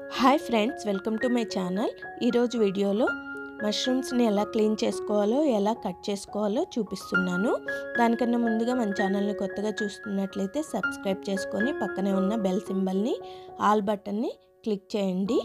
hi friends welcome to my channel ఈరోజు వీడియోలో మష్రూమ్స్ని ఎలా క్లీన్ చేసుకోవాలో ఎలా కట్ చేసుకోవాలో చూపిస్తున్నాను దానికన్నా ముందుగా మన ఛానల్ని కొత్తగా చూస్తున్నట్లయితే సబ్స్క్రైబ్ చేసుకొని పక్కనే ఉన్న బెల్ సింబల్ని ఆల్ బటన్ని క్లిక్ చేయండి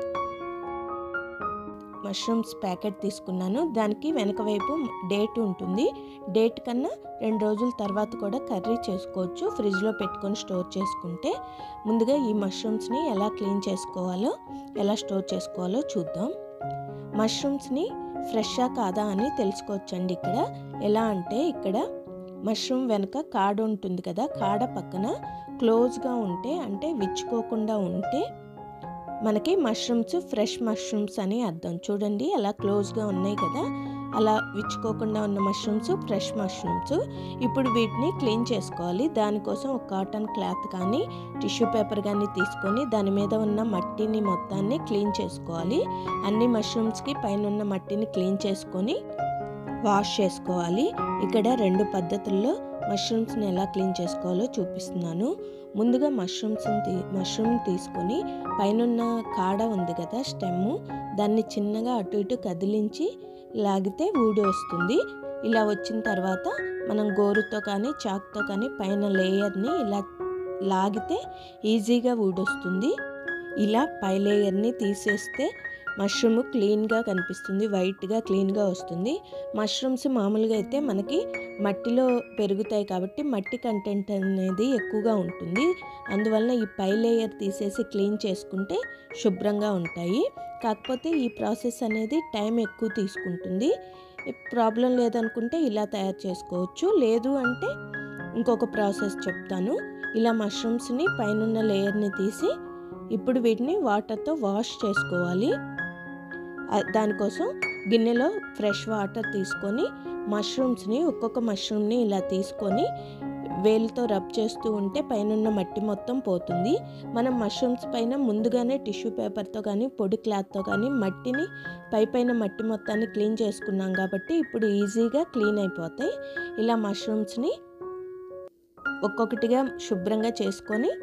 మష్రూమ్స్ ప్యాకెట్ తీసుకున్నాను దానికి వెనక వైపు డేట్ ఉంటుంది డేట్ కన్నా రెండు రోజుల తర్వాత కూడా కర్రీ చేసుకోవచ్చు ఫ్రిడ్జ్లో పెట్టుకొని స్టోర్ చేసుకుంటే ముందుగా ఈ మష్రూమ్స్ని ఎలా క్లీన్ చేసుకోవాలో ఎలా స్టోర్ చేసుకోవాలో చూద్దాం మష్రూమ్స్ని ఫ్రెషా కాదా అని తెలుసుకోవచ్చండి ఇక్కడ ఎలా అంటే ఇక్కడ మష్రూమ్ వెనక కాడ ఉంటుంది కదా కాడ పక్కన క్లోజ్గా ఉంటే అంటే విచ్చుకోకుండా ఉంటే మనకి మష్రూమ్స్ ఫ్రెష్ మష్రూమ్స్ అని అర్థం చూడండి అలా క్లోజ్గా ఉన్నాయి కదా అలా విచ్చుకోకుండా ఉన్న మష్రూమ్స్ ఫ్రెష్ మష్రూమ్స్ ఇప్పుడు వీటిని క్లీన్ చేసుకోవాలి దానికోసం ఒక కాటన్ క్లాత్ కానీ టిష్యూ పేపర్ కానీ తీసుకొని దాని మీద ఉన్న మట్టిని మొత్తాన్ని క్లీన్ చేసుకోవాలి అన్ని మష్రూమ్స్కి పైన ఉన్న మట్టిని క్లీన్ చేసుకొని వాష్ చేసుకోవాలి ఇక్కడ రెండు పద్ధతుల్లో మష్రూమ్స్ని ఎలా క్లీన్ చేసుకోవాలో చూపిస్తున్నాను ముందుగా మష్రూమ్స్ని తీ మష్రూమ్ తీసుకొని పైన కాడ ఉంది కదా స్టెమ్ దాన్ని చిన్నగా అటు ఇటు కదిలించి లాగితే ఊడి వస్తుంది ఇలా వచ్చిన తర్వాత మనం గోరుతో కానీ చాక్తో కానీ పైన లేయర్ని ఇలా లాగితే ఈజీగా ఊడొస్తుంది ఇలా పై లేయర్ని తీసేస్తే మష్రూమ్ క్లీన్గా కనిపిస్తుంది వైట్గా క్లీన్గా వస్తుంది మష్రూమ్స్ మామూలుగా అయితే మనకి మట్టిలో పెరుగుతాయి కాబట్టి మట్టి కంటెంట్ అనేది ఎక్కువగా ఉంటుంది అందువలన ఈ పై లేయర్ తీసేసి క్లీన్ చేసుకుంటే శుభ్రంగా ఉంటాయి కాకపోతే ఈ ప్రాసెస్ అనేది టైం ఎక్కువ తీసుకుంటుంది ప్రాబ్లం లేదనుకుంటే ఇలా తయారు చేసుకోవచ్చు లేదు అంటే ఇంకొక ప్రాసెస్ చెప్తాను ఇలా మష్రూమ్స్ని పైన లేయర్ని తీసి ఇప్పుడు వీటిని వాటర్తో వాష్ చేసుకోవాలి దానికోసం గిన్నెలో ఫ్రెష్ వాటర్ తీసుకొని మష్రూమ్స్ని ఒక్కొక్క మష్రూమ్ని ఇలా తీసుకొని వేలుతో రబ్ చేస్తూ ఉంటే పైన మట్టి మొత్తం పోతుంది మనం మష్రూమ్స్ పైన ముందుగానే టిష్యూ పేపర్తో కానీ పొడి క్లాత్తో కానీ మట్టిని పై పైన మట్టి మొత్తాన్ని క్లీన్ చేసుకున్నాం కాబట్టి ఇప్పుడు ఈజీగా క్లీన్ అయిపోతాయి ఇలా మష్రూమ్స్ని ఒక్కొక్కటిగా శుభ్రంగా చేసుకొని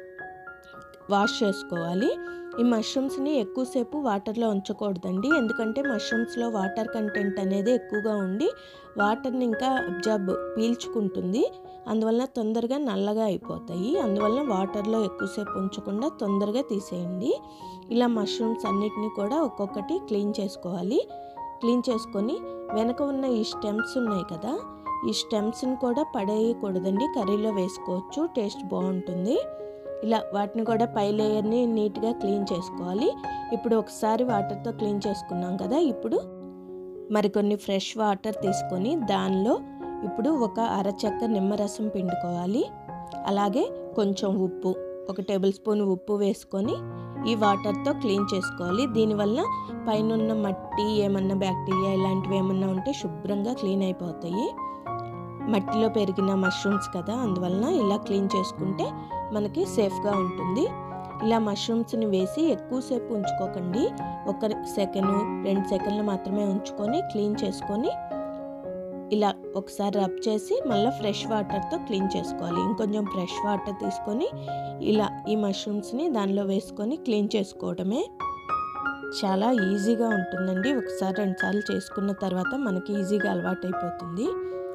వాష్ చేసుకోవాలి ఈ మష్రూమ్స్ని ఎక్కువసేపు వాటర్లో ఉంచకూడదండి ఎందుకంటే మష్రూమ్స్లో వాటర్ కంటెంట్ అనేది ఎక్కువగా ఉండి వాటర్ని ఇంకా అబ్జర్బ్ పీల్చుకుంటుంది అందువల్ల తొందరగా నల్లగా అయిపోతాయి అందువల్ల వాటర్లో ఎక్కువసేపు ఉంచకుండా తొందరగా తీసేయండి ఇలా మష్రూమ్స్ అన్నిటిని కూడా ఒక్కొక్కటి క్లీన్ చేసుకోవాలి క్లీన్ చేసుకొని వెనక ఉన్న ఈ స్టెమ్స్ ఉన్నాయి కదా ఈ స్టెమ్స్ని కూడా పడేయకూడదండి కర్రీలో వేసుకోవచ్చు టేస్ట్ బాగుంటుంది ఇలా వాటిని కూడా పై లేయర్ని నీట్గా క్లీన్ చేసుకోవాలి ఇప్పుడు ఒకసారి వాటర్తో క్లీన్ చేసుకున్నాం కదా ఇప్పుడు మరికొన్ని ఫ్రెష్ వాటర్ తీసుకొని దానిలో ఇప్పుడు ఒక అరచెక్క నిమ్మరసం పిండుకోవాలి అలాగే కొంచెం ఉప్పు ఒక టేబుల్ స్పూన్ ఉప్పు వేసుకొని ఈ వాటర్తో క్లీన్ చేసుకోవాలి దీనివల్ల పైన మట్టి ఏమన్నా బ్యాక్టీరియా ఇలాంటివి ఏమన్నా ఉంటే శుభ్రంగా క్లీన్ అయిపోతాయి మట్టిలో పెరిగిన మష్రూమ్స్ కదా అందువలన ఇలా క్లీన్ చేసుకుంటే మనకి సేఫ్గా ఉంటుంది ఇలా మష్రూమ్స్ని వేసి ఎక్కువసేపు ఉంచుకోకండి ఒక సెకండ్ రెండు సెకండ్లు మాత్రమే ఉంచుకొని క్లీన్ చేసుకొని ఇలా ఒకసారి రబ్ చేసి మళ్ళీ ఫ్రెష్ వాటర్తో క్లీన్ చేసుకోవాలి ఇంకొంచెం ఫ్రెష్ వాటర్ తీసుకొని ఇలా ఈ మష్రూమ్స్ని దానిలో వేసుకొని క్లీన్ చేసుకోవడమే చాలా ఈజీగా ఉంటుందండి ఒకసారి రెండుసార్లు చేసుకున్న తర్వాత మనకి ఈజీగా అలవాటైపోతుంది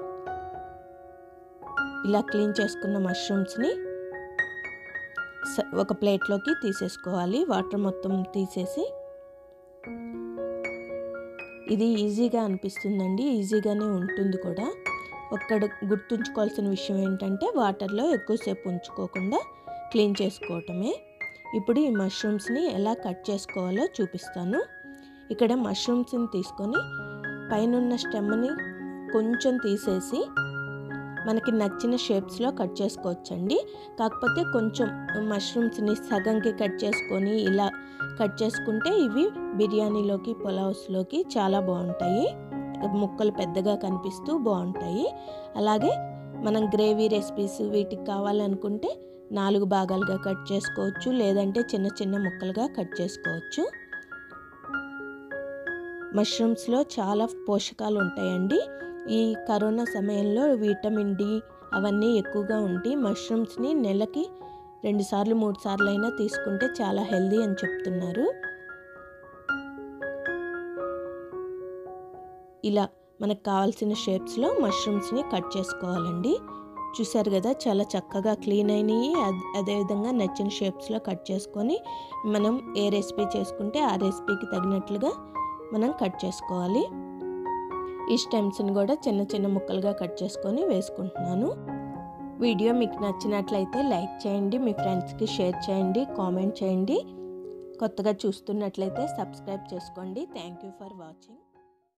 ఇలా క్లీన్ చేసుకున్న మష్రూమ్స్ని ఒక ప్లేట్లోకి తీసేసుకోవాలి వాటర్ మొత్తం తీసేసి ఇది ఈజీగా అనిపిస్తుందండి ఈజీగానే ఉంటుంది కూడా ఒక్కడ గుర్తుంచుకోవాల్సిన విషయం ఏంటంటే వాటర్లో ఎక్కువసేపు ఉంచుకోకుండా క్లీన్ చేసుకోవటమే ఇప్పుడు ఈ మష్రూమ్స్ని ఎలా కట్ చేసుకోవాలో చూపిస్తాను ఇక్కడ మష్రూమ్స్ని తీసుకొని పైన స్టెమ్ని కొంచెం తీసేసి మనకి నచ్చిన షేప్స్లో కట్ చేసుకోవచ్చండి కాకపోతే కొంచెం మష్రూమ్స్ని సగంకి కట్ చేసుకొని ఇలా కట్ చేసుకుంటే ఇవి బిర్యానీలోకి పులావ్స్లోకి చాలా బాగుంటాయి ముక్కలు పెద్దగా కనిపిస్తూ బాగుంటాయి అలాగే మనం గ్రేవీ రెసిపీస్ వీటికి కావాలనుకుంటే నాలుగు భాగాలుగా కట్ చేసుకోవచ్చు లేదంటే చిన్న చిన్న ముక్కలుగా కట్ చేసుకోవచ్చు మష్రూమ్స్లో చాలా పోషకాలు ఉంటాయండి ఈ కరోనా సమయంలో విటమిన్ డి అవన్నీ ఎక్కువగా ఉండి మష్రూమ్స్ని నెలకి రెండు సార్లు మూడు సార్లు అయినా తీసుకుంటే చాలా హెల్దీ అని చెప్తున్నారు ఇలా మనకు కావాల్సిన షేప్స్లో మష్రూమ్స్ని కట్ చేసుకోవాలండి చూసారు కదా చాలా చక్కగా క్లీన్ అయినాయి అదేవిధంగా నచ్చిన షేప్స్లో కట్ చేసుకొని మనం ఏ రెసిపీ చేసుకుంటే ఆ రెసిపీకి తగినట్లుగా మనం కట్ చేసుకోవాలి ఈ స్టెమ్స్ని కూడా చిన్న చిన్న ముక్కలుగా కట్ చేసుకొని వేసుకుంటున్నాను వీడియో మీకు నచ్చినట్లయితే లైక్ చేయండి మీ ఫ్రెండ్స్కి షేర్ చేయండి కామెంట్ చేయండి కొత్తగా చూస్తున్నట్లయితే సబ్స్క్రైబ్ చేసుకోండి థ్యాంక్ యూ ఫర్ వాచింగ్